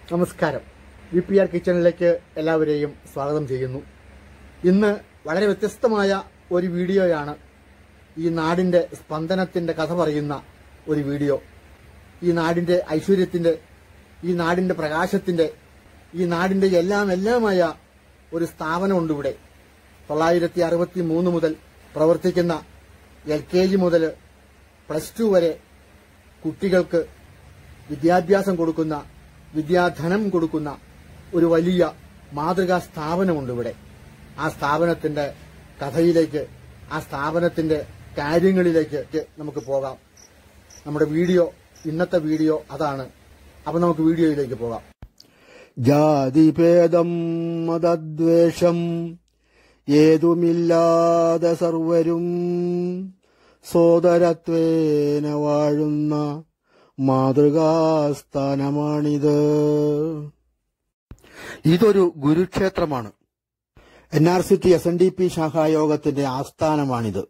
നമസ്കാരം V P R കിച്ചണിലേക്ക് എല്ലാവരെയും സ്വാഗതം ചെയ്യുന്നു ഇന്ന് വളരെ വ്യത്യസ്തമായ ഒരു വീഡിയോയാണ് ഈ നാടിന്റെ സ്പന്ദനത്തിന്റെ കഥ പറയുന്ന ഒരു വീഡിയോ ഈ നാടിന്റെ ഐശ്വര്യത്തിന്റെ ഈ നാടിന്റെ പ്രകാശത്തിന്റെ ഈ നാടിന്റെ എല്ലാം എല്ലാമായ ഒരു സ്ഥാപനമുണ്ട് ഇവിടെ തൊള്ളായിരത്തി അറുപത്തി മൂന്ന് മുതൽ പ്രവർത്തിക്കുന്ന എൽ കെ ജി മുതൽ പ്ലസ് ടു വരെ കുട്ടികൾക്ക് വിദ്യാഭ്യാസം കൊടുക്കുന്ന വിദ്യാധനം കൊടുക്കുന്ന ഒരു വലിയ മാതൃകാ സ്ഥാപനമുണ്ട് ഇവിടെ ആ സ്ഥാപനത്തിന്റെ കഥയിലേക്ക് ആ സ്ഥാപനത്തിന്റെ കാര്യങ്ങളിലേക്ക് നമുക്ക് പോകാം നമ്മുടെ വീഡിയോ ഇന്നത്തെ വീഡിയോ അതാണ് അപ്പൊ നമുക്ക് വീഡിയോയിലേക്ക് പോകാം ജാതിഭേദം മതദ്വേഷം ഏതുമില്ലാതെ സർവരും സോദരത്വേന വാഴുന്ന മാതൃകാസ്ഥാനമാണിത് ഇതൊരു ഗുരുക്ഷേത്രമാണ് N R C T S N D P ശാഖായോഗത്തിന്റെ ആസ്ഥാനമാണിത്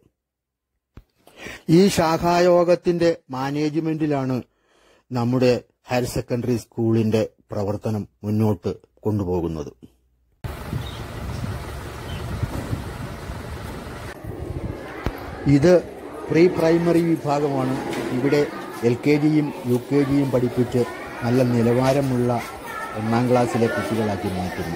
ഈ ശാഖായോഗത്തിന്റെ മാനേജ്മെന്റിലാണ് നമ്മുടെ ഹയർ സെക്കൻഡറി സ്കൂളിന്റെ പ്രവർത്തനം മുന്നോട്ട് കൊണ്ടുപോകുന്നത് ഇത് പ്രീ പ്രൈമറി വിഭാഗമാണ് ഇവിടെ എൽ കെ ജിയും യു കെ ജിയും പഠിപ്പിച്ച് നല്ല നിലവാരമുള്ള ഒന്നാം ക്ലാസ്സിലെ കുട്ടികളാക്കി മാറ്റുന്നു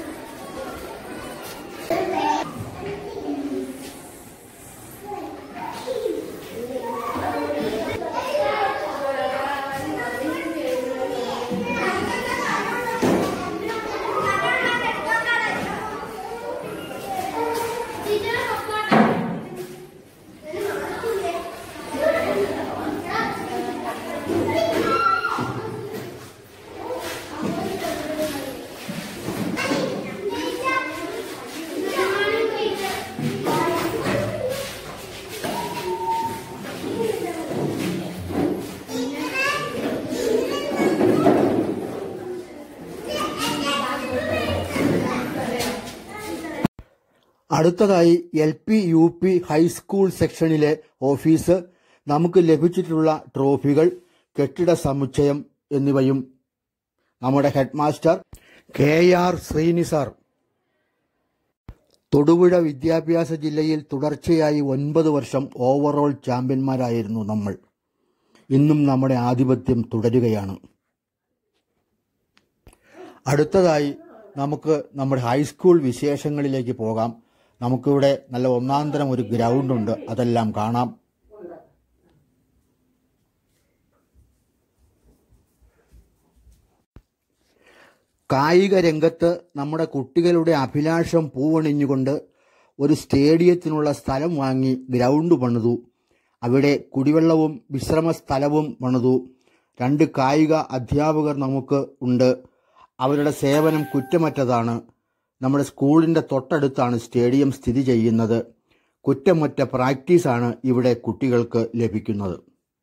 അടുത്തതായി L P U P high school സെക്ഷനിലെ ഓഫീസ് നമുക്ക് ലഭിച്ചിട്ടുള്ള ട്രോഫികൾ കെട്ടിട സമുച്ചയം എന്നിവയും നമ്മുടെ headmaster K R Sreeni sir Thodupuzha വിദ്യാഭ്യാസ ജില്ലയിൽ തുടർച്ചയായി ഒൻപത് വർഷം ഓവറോൾ ചാമ്പ്യന്മാരായിരുന്നു നമ്മൾ ഇന്നും നമ്മുടെ ആധിപത്യം തുടരുകയാണ് അടുത്തതായി നമുക്ക് നമ്മുടെ ഹൈസ്കൂൾ വിശേഷങ്ങളിലേക്ക് പോകാം നമുക്കിവിടെ നല്ല ഒന്നാന്തരം ഒരു ഗ്രൗണ്ട് ഉണ്ട് അതെല്ലാം കാണാം കായിക രംഗത്ത് നമ്മുടെ കുട്ടികളുടെ അഭിലാഷം പൂവണിഞ്ഞുകൊണ്ട് ഒരു സ്റ്റേഡിയത്തിനുള്ള സ്ഥലം വാങ്ങി ഗ്രൗണ്ട് പണിതു അവിടെ കുടിവെള്ളവും വിശ്രമ സ്ഥലവും പണിതു രണ്ട് കായിക അധ്യാപകർ നമുക്ക് ഉണ്ട് അവരുടെ സേവനം കുറ്റമറ്റതാണ് നമ്മുടെ സ്കൂളിന്റെ തൊട്ടടുത്താണ് സ്റ്റേഡിയം സ്ഥിതി ചെയ്യുന്നത് കുറ്റമറ്റ പ്രാക്ടീസാണ് ഇവിടെ കുട്ടികൾക്ക് ലഭിക്കുന്നത്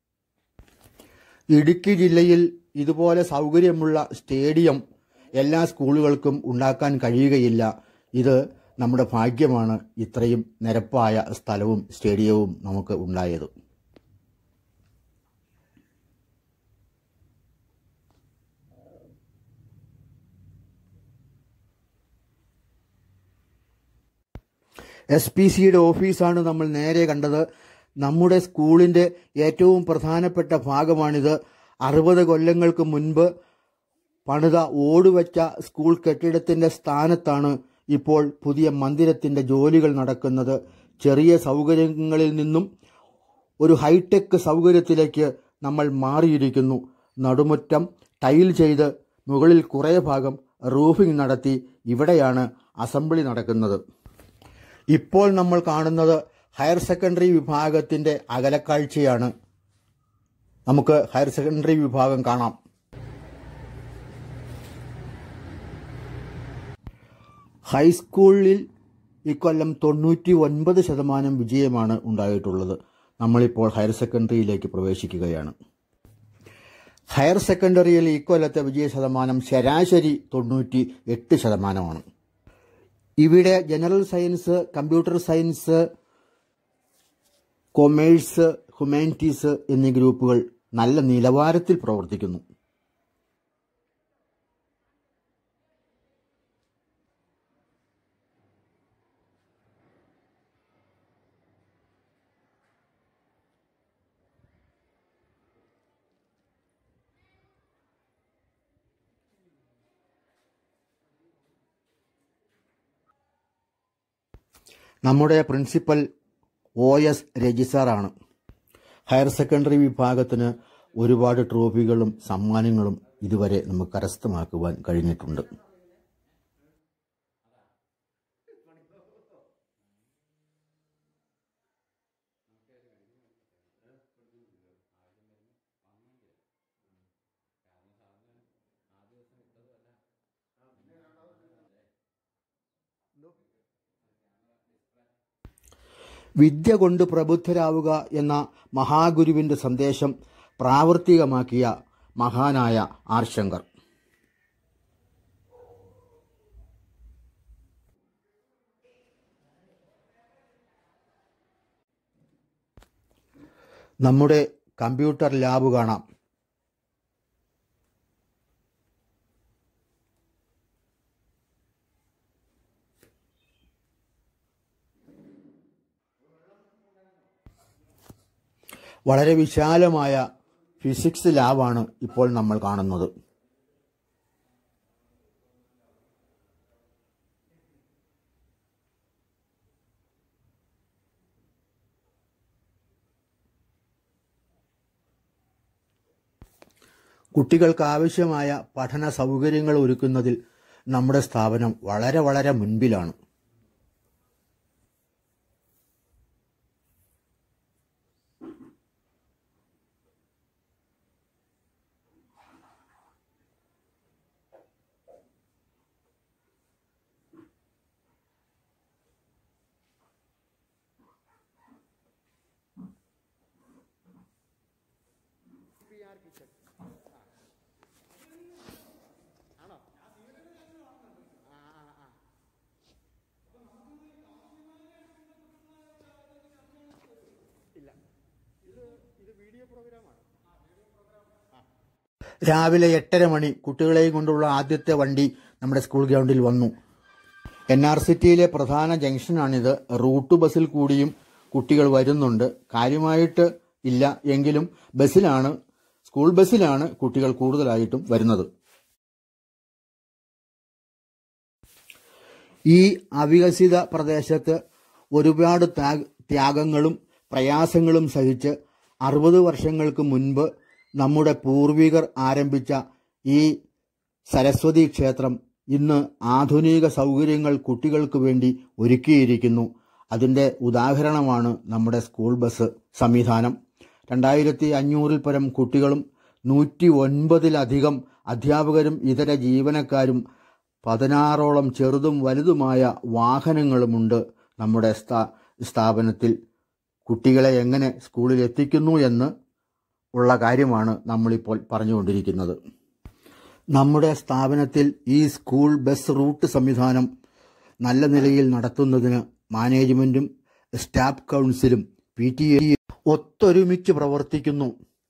ഇടുക്കി ജില്ലയിൽ ഇതുപോലെ സൗകര്യമുള്ള സ്റ്റേഡിയം എല്ലാ സ്കൂളുകൾക്കും ഉണ്ടാക്കാൻ കഴിയുകയില്ല ഇത് നമ്മുടെ ഭാഗ്യമാണ് ഇത്രയും നിരപ്പായ സ്ഥലവും സ്റ്റേഡിയവും നമുക്ക് ഉണ്ടായത് എസ് പി സിയുടെ ഓഫീസാണ് നമ്മൾ നേരെ കണ്ടത് നമ്മുടെ സ്കൂളിന്റെ ഏറ്റവും പ്രധാനപ്പെട്ട ഭാഗമാണിത് അറുപത് കൊല്ലങ്ങൾക്ക് മുൻപ് പണിത ഓടുവച്ച സ്കൂൾ കെട്ടിടത്തിന്റെ സ്ഥാനത്താണ് ഇപ്പോൾ പുതിയ മന്ദിരത്തിന്റെ ജോലികൾ നടക്കുന്നത് ചെറിയ സൗകര്യങ്ങളിൽ നിന്നും ഒരു ഹൈടെക് സൗകര്യത്തിലേക്ക് നമ്മൾ മാറിയിരിക്കുന്നു നടുമുറ്റം ടൈൽ ചെയ്ത് മുകളിൽ കുറേ ഭാഗം റൂഫിംഗ് നടത്തി ഇവിടെയാണ് അസംബ്ലി നടക്കുന്നത് ഇപ്പോൾ നമ്മൾ കാണുന്നത് ഹയർ സെക്കൻഡറി വിഭാഗത്തിന്റെ അകലക്കാഴ്ചയാണ് നമുക്ക് ഹയർ സെക്കൻഡറി വിഭാഗം കാണാം ഹൈസ്കൂളിൽ ഇക്കൊല്ലം തൊണ്ണൂറ്റി ഒൻപത് ശതമാനം വിജയമാണ് ഉണ്ടായിട്ടുള്ളത് നമ്മളിപ്പോൾ ഹയർ സെക്കൻഡറിയിലേക്ക് പ്രവേശിക്കുകയാണ് ഹയർ സെക്കൻഡറിയിൽ ഇക്കൊല്ലത്തെ വിജയ ശതമാനം ശരാശരി തൊണ്ണൂറ്റി എട്ട് ശതമാനമാണ് ഇവിടെ general science computer science commerce humanities എന്നീ ഗ്രൂപ്പുകൾ നല്ല നിലവാരത്തിൽ പ്രവർത്തിക്കുന്നു നമ്മുടെ പ്രിൻസിപ്പൽ ഒ എസ് രജിസാറാണ് ഹയർ സെക്കൻഡറി വിഭാഗത്തിന് ഒരുപാട് ട്രോഫികളും സമ്മാനങ്ങളും ഇതുവരെ നമുക്ക് കരസ്ഥമാക്കുവാൻ കഴിഞ്ഞിട്ടുണ്ട് വിദ്യ കൊണ്ട് പ്രബുദ്ധരാവുക എന്ന മഹാഗുരുവിന്റെ സന്ദേശം പ്രാവർത്തികമാക്കിയ മഹാനായ ആർ ശങ്കർ നമ്മുടെ കമ്പ്യൂട്ടർ ലാബ് കാണാം വളരെ വിശാലമായ ഫിസിക്സ് ലാബാണ് ഇപ്പോൾ നമ്മൾ കാണുന്നത് കുട്ടികൾക്ക് ആവശ്യമായ പഠന സൗകര്യങ്ങൾ ഒരുക്കുന്നതിൽ നമ്മുടെ സ്ഥാപനം വളരെ വളരെ മുൻപിലാണ് രാവിലെ എട്ടര മണി കുട്ടികളെയും കൊണ്ടുള്ള ആദ്യത്തെ വണ്ടി നമ്മുടെ സ്കൂൾ ഗ്രൗണ്ടിൽ വന്നു എൻ ആർ സിറ്റിയിലെ പ്രധാന ജംഗ്ഷനാണിത് റൂട്ട് ബസ്സിൽ കൂടിയും കുട്ടികൾ വരുന്നുണ്ട് കാര്യമായിട്ട് ഇല്ല എങ്കിലും ബസ്സിലാണ് സ്കൂൾ ബസ്സിലാണ് കുട്ടികൾ കൂടുതലായിട്ടും വരുന്നത് ഈ അവികസിത പ്രദേശത്ത് ഒരുപാട് ത്യാ- ത്യാഗങ്ങളും പ്രയാസങ്ങളും സഹിച്ച് അറുപത് വർഷങ്ങൾക്ക് മുൻപ് നമ്മുടെ പൂർവികർ ആരംഭിച്ച ഈ സരസ്വതി ക്ഷേത്രം ഇന്ന് ആധുനിക സൗകര്യങ്ങൾ കുട്ടികൾക്ക് വേണ്ടി ഒരുക്കിയിരിക്കുന്നു അതിന്റെ ഉദാഹരണമാണ് നമ്മുടെ സ്കൂൾ ബസ് സംവിധാനം രണ്ടായിരത്തി അഞ്ഞൂറിൽ പരം കുട്ടികളും നൂറ്റി ഒൻപതിലധികം അധ്യാപകരും ഇതര ജീവനക്കാരും പതിനാറോളം ചെറുതും വലുതുമായ വാഹനങ്ങളുമുണ്ട് നമ്മുടെ സ്ഥാ- സ്ഥാപനത്തിൽ കുട്ടികളെ എങ്ങനെ സ്കൂളിൽ എത്തിക്കുന്നു എന്ന് ഉള്ള കാര്യമാണ് നമ്മളിപ്പോൾ പറഞ്ഞുകൊണ്ടിരിക്കുന്നത് നമ്മുടെ സ്ഥാപനത്തിൽ ഈ സ്കൂൾ ബസ് റൂട്ട് സംവിധാനം നല്ല നിലയിൽ നടത്തുന്നതിന് മാനേജ്മെന്റും സ്റ്റാഫ് കൗൺസിലും പി ടി എ ഒത്തൊരുമിച്ച് പ്രവർത്തിക്കുന്നു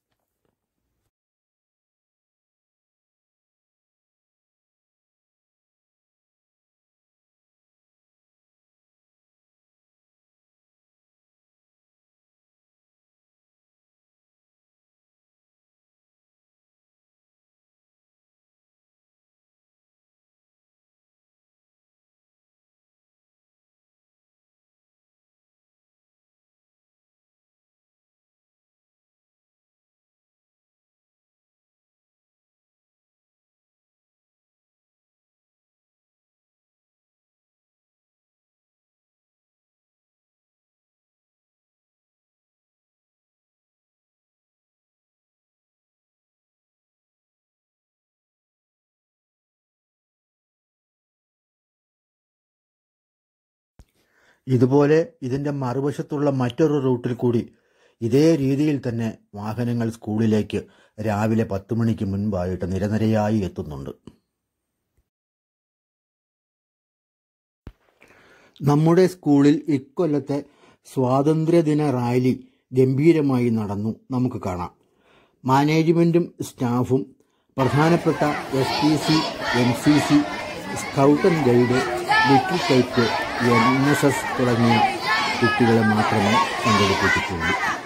ഇതുപോലെ ഇതിന്റെ മറുവശത്തുള്ള മറ്റൊരു റൂട്ടിൽ കൂടി ഇതേ രീതിയിൽ തന്നെ വാഹനങ്ങൾ സ്കൂളിലേക്ക് രാവിലെ പത്ത് മണിക്ക് മുൻപായിട്ട് നിരനിരയായി എത്തുന്നുണ്ട് നമ്മുടെ സ്കൂളിൽ ഇക്കൊല്ലത്തെ സ്വാതന്ത്ര്യദിന റാലി ഗംഭീരമായി നടന്നു നമുക്ക് കാണാം മാനേജ്മെന്റും സ്റ്റാഫും പ്രധാനപ്പെട്ട S P C N C C scout and guide little kite N S S തുടങ്ങിയ കുട്ടികളെ മാത്രമേ പങ്കെടുപ്പിച്ചിട്ടുള്ളൂ